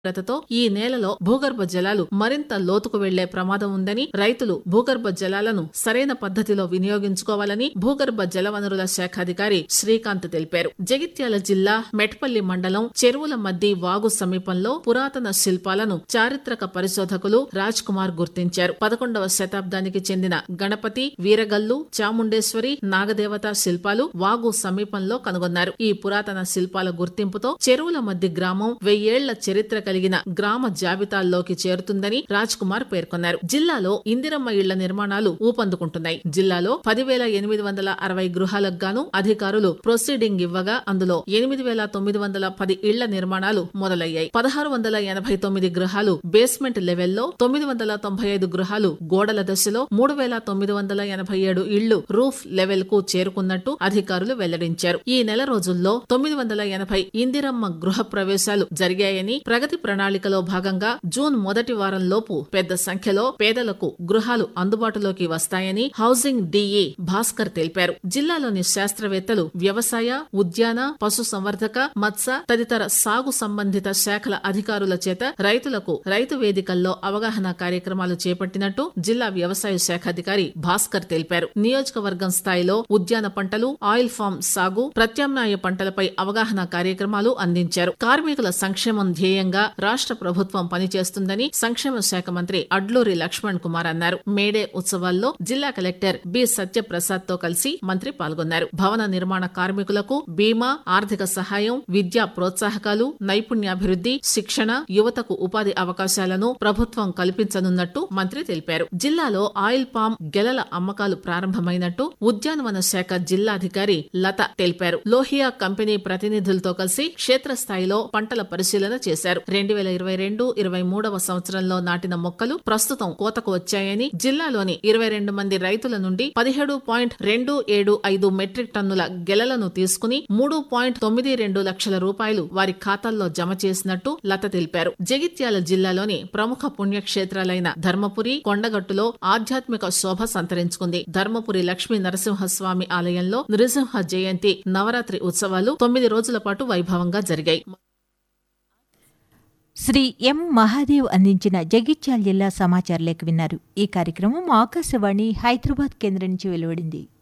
తో ఈ నేలలో భూగర్భ జలాలు మరింత లోతుకు వెళ్లే ప్రమాదం ఉందని రైతులు భూగర్భ జలాలను సరైన పద్దతిలో వినియోగించుకోవాలని భూగర్భ జలవనరుల శాఖ అధికారి శ్రీకాంత్ తెలిపారు జగిత్యాల జిల్లా మెట్పల్లి మండలం చెరువుల మద్ది వాగు సమీపంలో పురాతన శిల్పాలను చారిత్రక పరిశోధకులు రాజ్ కుమార్ గుర్తించారు పదకొండవ శతాబ్దానికి చెందిన గణపతి వీరగల్లు చాముండేశ్వరి నాగదేవత శిల్పాలు వాగు సమీపంలో కనుగొన్నారు ఈ పురాతన శిల్పాల గుర్తింపుతో చెరువుల మధ్య గ్రామం వెయ్యేళ్ల చరిత్ర కలిగిన గ్రామ జాబితాల్లోకి చేరుతుందని రాజ్ కుమార్ పేర్కొన్నారు జిల్లాలో ఇందిరమ్మ ఇళ్ల నిర్మాణాలు ఊపందుకుంటున్నాయి జిల్లాలో పదివేల ఎనిమిది వందల అరవై గృహాలకు గాను అధికారులు ప్రొసీడింగ్ ఇవ్వగా అందులో ఎనిమిది వేల తొమ్మిది వందల పది ఇళ్ల నిర్మాణాలు మొదలయ్యాయి పదహారు వందల ఎనభై తొమ్మిది గృహాలు బేస్మెంట్ లెవెల్లో తొమ్మిది వందల తొంభై ఐదు గృహాలు గోడల దశలో మూడు వేల తొమ్మిది వందల ఎనభై ఏడు ఇళ్లు రూఫ్ లెవెల్ కు చేరుకున్నట్టు అధికారులు వెల్లడించారు ఈ నెల రోజుల్లో తొమ్మిది వందల ఎనభై ఇందిరమ్మ గృహ ప్రవేశాలు జరిగాయని ప్రగతి ప్రణాళికలో భాగంగా జూన్ మొదటి వారంలోపు పెద్ద సంఖ్యలో పేదలకు గృహాలు అందుబాటులోకి వస్తాయని హౌసింగ్ డీఈ భాస్కర్ తెలిపారు జిల్లాలోని శాస్త్రవేత్తలు వ్యవసాయ ఉద్యాన పశు సంవర్ధక మత్స్య తదితర సాగు సంబంధిత శాఖల అధికారుల చేత రైతులకు రైతు వేదికల్లో అవగాహన కార్యక్రమాలు చేపట్టినట్టు జిల్లా వ్యవసాయ శాఖ అధికారి భాస్కర్ తెలిపారు నియోజకవర్గం స్థాయిలో ఉద్యాన పంటలు ఆయిల్ ఫామ్ సాగు ప్రత్యామ్నాయ పంటలపై అవగాహన కార్యక్రమాలు అందించారు కార్మికుల సంక్షేమం ధ్యేయంగా రాష్ట్ర ప్రభుత్వం పనిచేస్తుందని సంక్షేమ శాఖ మంత్రి అడ్లూరి లక్ష్మణ్ కుమార్ అన్నారు మేడే ఉత్సవాల్లో జిల్లా కలెక్టర్ బి సత్యప్రసాద్ తో కలిసి మంత్రి పాల్గొన్నారు భవన నిర్మాణ కార్మికులకు బీమా ఆర్థిక సహాయం విద్యా ప్రోత్సాహకాలు నైపుణ్యాభివృద్ధి శిక్షణ యువతకు ఉపాధి అవకాశాలను ప్రభుత్వం కల్పించనున్నట్టు మంత్రి తెలిపారు జిల్లాలో ఆయిల్ పామ్ గెలల అమ్మకాలు ప్రారంభమైనట్టు ఉద్యానవన శాఖ జిల్లాధికారి లత తెలిపారు లోహియా కంపెనీ ప్రతినిధులతో కలిసి క్షేత్రస్థాయిలో పంటల పరిశీలన చేశారు రెండు వేల ఇరవై రెండు ఇరవై మూడవ సంవత్సరంలో నాటిన మొక్కలు ప్రస్తుతం కోతకు వచ్చాయని జిల్లాలోని ఇరవై రెండు మంది రైతుల నుండి పదిహేడు పాయింట్ రెండు ఏడు ఐదు మెట్రిక్ టన్నుల గెలలను తీసుకుని మూడు పాయింట్ తొమ్మిది రెండు లక్షల రూపాయలు వారి ఖాతాల్లో జమ చేసినట్టు లత తెలిపారు జగిత్యాల జిల్లాలోని ప్రముఖ పుణ్యక్షేత్రాలైన ధర్మపురి కొండగట్టులో ఆధ్యాత్మిక శోభ సంతరించుకుంది ధర్మపురి లక్ష్మీ నరసింహస్వామి ఆలయంలో నృసింహ జయంతి నవరాత్రి ఉత్సవాలు తొమ్మిది రోజుల పాటు వైభవంగా జరిగాయి శ్రీ ఎం మహాదేవ్ అందించిన జగిత్యాల జిల్లా సమాచార లేఖ విన్నారు ఈ కార్యక్రమం ఆకాశవాణి హైదరాబాద్ కేంద్రం నుంచి వెలువడింది